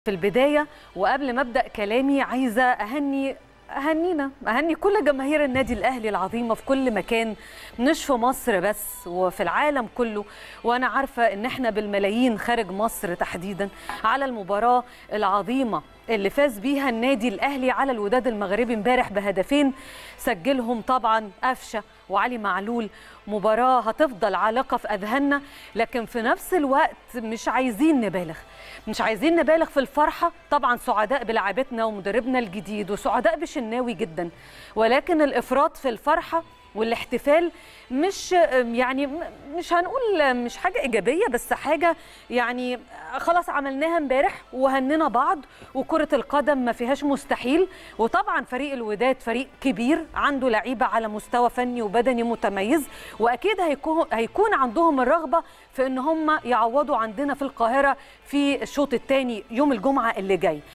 في البداية وقبل ما أبدأ كلامي عايزة أهني أهنينا أهني كل جماهير النادي الأهلي العظيمة في كل مكان مش في مصر بس وفي العالم كله وأنا عارفة إن إحنا بالملايين خارج مصر تحديدا على المباراة العظيمة اللي فاز بيها النادي الأهلي على الوداد المغربي امبارح بهدفين سجلهم طبعا قفشة وعلي معلول مباراة هتفضل عالقة في أذهاننا لكن في نفس الوقت مش عايزين نبالغ مش عايزين نبالغ في الفرحة طبعا سعداء بلاعبتنا ومدربنا الجديد وسعداء بشناوي جدا ولكن الإفراط في الفرحة والاحتفال مش يعني مش هنقول مش حاجة إيجابية بس حاجة يعني خلاص عملناها امبارح وهننا بعض وكرة القدم ما فيهاش مستحيل وطبعا فريق الوداد فريق كبير عنده لعيبة على مستوى فني وبدني متميز وأكيد هيكون هيكون عندهم الرغبة في إن هم يعوضوا عندنا في القاهرة في الشوط الثاني يوم الجمعة اللي جاي